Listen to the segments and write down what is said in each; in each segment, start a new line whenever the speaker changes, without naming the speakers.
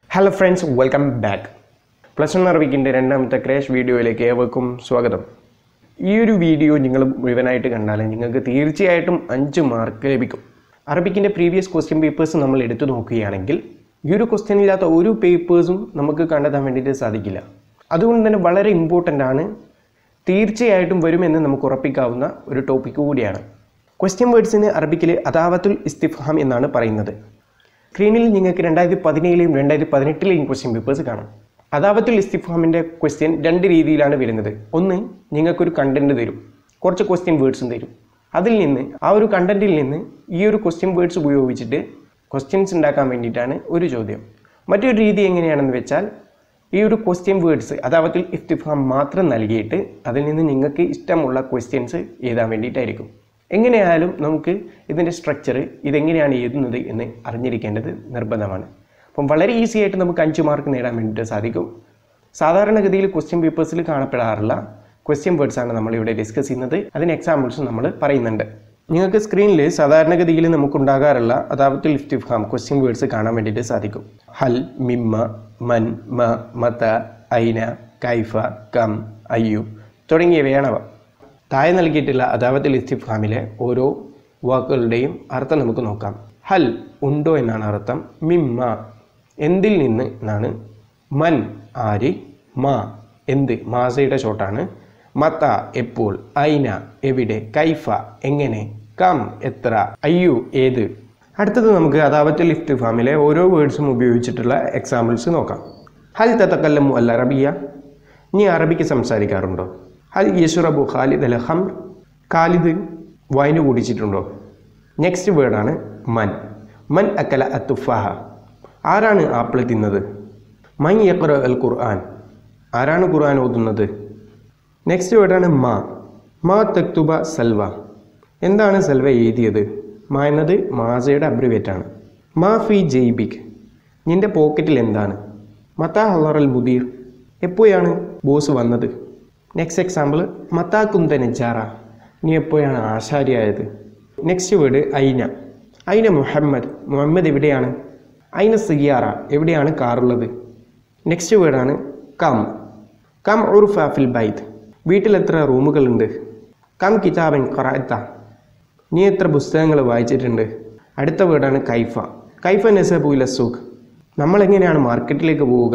hello friends welcome back plus one അറബിക്കിൻ്റെ രണ്ടാമത്തെ crash വീഡിയോയിലേക്ക് ഏവർക്കും സ്വാഗതം ഈ ഒരു വീഡിയോ നിങ്ങൾ മുഴുവനായിട്ട് കണ്ടാൽ നിങ്ങൾക്ക് തീർച്ചയായിട്ടും അഞ്ച് മാർക്ക് ലഭിക്കും അറബിക്കിൻ്റെ പ്രീവിയസ് ക്വസ്റ്റ്യൻ പേപ്പേഴ്സ് നമ്മൾ എടുത്തു നോക്കുകയാണെങ്കിൽ ഈ ഒരു ക്വസ്റ്റ്യൻ ഇല്ലാത്ത ഒരു പേപ്പേഴ്സും നമുക്ക് കണ്ടെത്താൻ വേണ്ടിയിട്ട് സാധിക്കില്ല അതുകൊണ്ട് തന്നെ വളരെ ഇമ്പോർട്ടൻ്റ് ആണ് തീർച്ചയായിട്ടും വരുമെന്ന് നമുക്ക് ഉറപ്പിക്കാവുന്ന ഒരു ടോപ്പിക്ക് കൂടിയാണ് ക്വസ്റ്റ്യൻ വേർഡ്സിന് അറബിക്കിൽ അദാവത്തുൽ ഇസ്തിഫാം എന്നാണ് പറയുന്നത് സ്ക്രീനിൽ നിങ്ങൾക്ക് രണ്ടായിരത്തി പതിനേഴിലെയും രണ്ടായിരത്തി പതിനെട്ടിലെയും ക്വസ്റ്റ്യൻ പേപ്പേഴ്സ് കാണാം അദാവത്തുൽ ഇസ്തിഫാമിൻ്റെ ക്വസ്റ്റ്യൻ രണ്ട് രീതിയിലാണ് വരുന്നത് ഒന്ന് നിങ്ങൾക്കൊരു കണ്ടന്റ് തരും കുറച്ച് ക്വസ്റ്റ്യൻ വേർഡ്സും തരും അതിൽ നിന്ന് ആ ഒരു കണ്ടന്റിൽ നിന്ന് ഈ ഒരു ക്വസ്റ്റ്യൻ വേർഡ്സ് ഉപയോഗിച്ചിട്ട് ക്വസ്റ്റ്യൻസ് ഉണ്ടാക്കാൻ വേണ്ടിയിട്ടാണ് ഒരു ചോദ്യം മറ്റൊരു രീതി എങ്ങനെയാണെന്ന് വെച്ചാൽ ഈ ഒരു ക്വസ്റ്റ്യൻ വേർഡ്സ് അദാവത്തുൽ ഇസ്തിഫാം മാത്രം നൽകിയിട്ട് അതിൽ നിന്ന് നിങ്ങൾക്ക് ഇഷ്ടമുള്ള ക്വസ്റ്റ്യൻസ് എഴുതാൻ വേണ്ടിയിട്ടായിരിക്കും എങ്ങനെയായാലും നമുക്ക് ഇതിൻ്റെ സ്ട്രക്ചർ ഇതെങ്ങനെയാണ് എഴുതുന്നത് എന്ന് അറിഞ്ഞിരിക്കേണ്ടത് നിർബന്ധമാണ് അപ്പം വളരെ ഈസി ആയിട്ട് നമുക്ക് അഞ്ച് മാർക്ക് നേടാൻ വേണ്ടിയിട്ട് സാധിക്കും സാധാരണഗതിയിൽ ക്വസ്റ്റ്യൻ പേപ്പേഴ്സിൽ കാണപ്പെടാറുള്ള ക്വസ്റ്റ്യൻ വേർഡ്സ് ആണ് നമ്മളിവിടെ ഡിസ്കസ് ചെയ്യുന്നത് അതിന് എക്സാമ്പിൾസ് നമ്മൾ പറയുന്നുണ്ട് നിങ്ങൾക്ക് സ്ക്രീനിൽ സാധാരണഗതിയിൽ നമുക്കുണ്ടാകാറുള്ള അതാവത്തുൽ ഇസ്തിഫാം ക്വസ്റ്റ്യൻ വേർഡ്സ് കാണാൻ വേണ്ടിയിട്ട് സാധിക്കും ഹൽ മിമ്മ മൻ മ മത ഐന കൈഫ കം അയ്യു തുടങ്ങിയവയാണവ താഴെ നൽകിയിട്ടുള്ള അദാവത്തിൽ ഇസ്തിഫാമിലെ ഓരോ വാക്കുകളുടെയും അർത്ഥം നമുക്ക് നോക്കാം ഹൽ ഉണ്ടോ എന്നാണ് അർത്ഥം മിമ്മ എന്തിൽ നിന്ന് എന്നാണ് മൻ ആര് മാ എന്ത് മാസയുടെ ഷോട്ടാണ് മത്ത എപ്പോൾ ഐന എവിടെ കൈഫ എങ്ങനെ കം എത്ര അയ്യു ഏത് അടുത്തത് നമുക്ക് അദാവത്തിൽ ഇസ്തിഫാമിലെ ഓരോ വേർഡ്സും ഉപയോഗിച്ചിട്ടുള്ള എക്സാമ്പിൾസ് നോക്കാം ഹൽ തത്തക്കല്ലമു അൽ അറബിയ നീ അറബിക്ക് സംസാരിക്കാറുണ്ടോ ഹൽ യഷുറബു ഖാലിദ് അൽ ഹംർ ഖാലിദ് വൈന് കുടിച്ചിട്ടുണ്ടോ നെക്സ്റ്റ് വേർഡാണ് മൻ മൻ അക്കല അത്തുഫാഹ ആരാണ് ആപ്പിൾ തിന്നത് മൻ യഖ്റ അൽ ഖുർആൻ ആരാണ് ഖുർആൻ ഓതുന്നത് നെക്സ്റ്റ് വേർഡാണ് മാ മാ തക്തുബ സൽവ എന്താണ് സൽവ എഴുതിയത് മാ എന്നത് മാസയുടെ അബ്രിവേറ്റ് ആണ് മാ ഫി ജെയ്ബിക് നിന്റെ പോക്കറ്റിൽ എന്താണ് മത്താ ഹലറൽ മുദീർ എപ്പോഴാണ് ബോസ് വന്നത് നെക്സ്റ്റ് എക്സാമ്പിൾ മത്താ കുന്ത നെജാറ നീ എപ്പോഴാണ് ആശാരിയായത് നെക്സ്റ്റ് വേർഡ് ഐന ഐന മുഹമ്മദ് മുഹമ്മദ് എവിടെയാണ് ഐന സിയാറ എവിടെയാണ് കാറുള്ളത് നെക്സ്റ്റ് വേർഡാണ് കം കം ഉറുഫ ഫിൽ ബൈത്ത് വീട്ടിൽ എത്ര റൂമുകളുണ്ട് കം കിതാബൻ ഖറാത്ത നീ എത്ര പുസ്തകങ്ങൾ വായിച്ചിട്ടുണ്ട് അടുത്ത വേർഡാണ് കൈഫ കൈഫ നസബുല സൂഖ് നമ്മൾ എങ്ങനെയാണ് മാർക്കറ്റിലേക്ക് പോവുക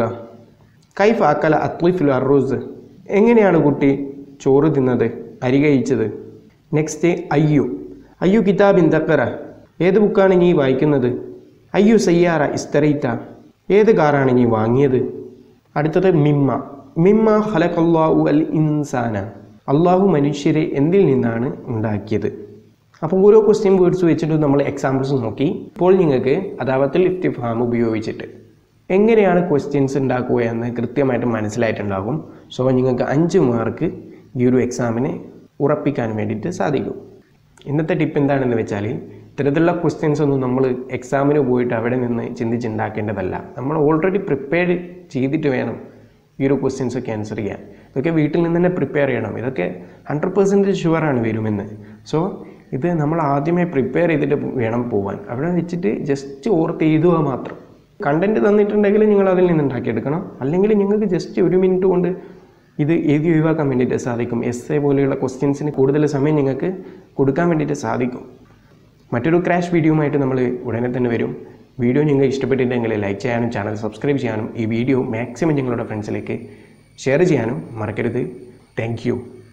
കൈഫ അക്കല അത്ലിഫുൽ അറൂസ് എങ്ങനെയാണ് കുട്ടി ചോറ് തിന്നത് അരി കഴിച്ചത് നെക്സ്റ്റ് അയ്യു അയ്യു കിതാബിൻ ദക്കറ ഏത് ബുക്കാണ് നീ വായിക്കുന്നത് അയ്യു സയ്യാറ ഇസ്തറൈത്ത ഏത് കാറാണ് നീ വാങ്ങിയത് അടുത്തത് മിമ്മ മിമ്മ ഹലക്കല്ലാഹു അൽ ഇൻസാന അള്ളാഹു മനുഷ്യരെ എന്തിൽ നിന്നാണ് ഉണ്ടാക്കിയത് അപ്പോൾ ഓരോ ക്വസ്റ്റ്യൻ വേർഡ്സ് വെച്ചിട്ട് നമ്മൾ എക്സാമ്പിൾസ് നോക്കി ഇപ്പോൾ നിങ്ങൾക്ക് അദാവത്തിൽ ഇഫ്തിഫാം ഉപയോഗിച്ചിട്ട് എങ്ങനെയാണ് ക്വസ്റ്റ്യൻസ് ഉണ്ടാക്കുക എന്ന് കൃത്യമായിട്ട് മനസ്സിലായിട്ടുണ്ടാകും സോ നിങ്ങൾക്ക് അഞ്ച് മാർക്ക് ഈ ഒരു എക്സാമിനെ ഉറപ്പിക്കാൻ വേണ്ടിയിട്ട് സാധിക്കും ഇന്നത്തെ ടിപ്പ് എന്താണെന്ന് വെച്ചാൽ ഇത്തരത്തിലുള്ള ക്വസ്റ്റ്യൻസ് ഒന്നും നമ്മൾ എക്സാമിന് പോയിട്ട് അവിടെ നിന്ന് ചിന്തിച്ചുണ്ടാക്കേണ്ടതല്ല നമ്മൾ ഓൾറെഡി പ്രിപ്പയർഡ് ചെയ്തിട്ട് വേണം ഈ ഒരു ക്വസ്റ്റ്യൻസ് ഒക്കെ ആൻസർ ചെയ്യാൻ ഇതൊക്കെ വീട്ടിൽ നിന്ന് തന്നെ പ്രിപ്പയർ ചെയ്യണം ഇതൊക്കെ ഹൺഡ്രഡ് പെർസെൻറ്റേജ് ഷുവറാണ് വരുമെന്ന് സോ ഇത് നമ്മൾ ആദ്യമേ പ്രിപ്പയർ ചെയ്തിട്ട് വേണം പോവാൻ അവിടെ വെച്ചിട്ട് ജസ്റ്റ് ഓർത്ത് എഴുതുക മാത്രം കണ്ടൻറ്റ് തന്നിട്ടുണ്ടെങ്കിൽ നിങ്ങൾ അതിൽ നിന്ന് ഉണ്ടാക്കിയെടുക്കണം അല്ലെങ്കിൽ നിങ്ങൾക്ക് ജസ്റ്റ് ഒരു മിനിറ്റ് കൊണ്ട് ഇത് എഴുതി ഒഴിവാക്കാൻ വേണ്ടിയിട്ട് സാധിക്കും എസ് എ പോലെയുള്ള ക്വസ്റ്റ്യൻസിന് കൂടുതൽ സമയം നിങ്ങൾക്ക് കൊടുക്കാൻ വേണ്ടിയിട്ട് സാധിക്കും മറ്റൊരു ക്രാഷ് വീഡിയോയുമായിട്ട് നമ്മൾ ഉടനെ തന്നെ വരും വീഡിയോ നിങ്ങൾക്ക് ഇഷ്ടപ്പെട്ടിട്ടുണ്ടെങ്കിൽ ലൈക്ക് ചെയ്യാനും ചാനൽ സബ്സ്ക്രൈബ് ചെയ്യാനും ഈ വീഡിയോ മാക്സിമം നിങ്ങളുടെ ഫ്രണ്ട്സിലേക്ക് ഷെയർ ചെയ്യാനും മറക്കരുത് താങ്ക്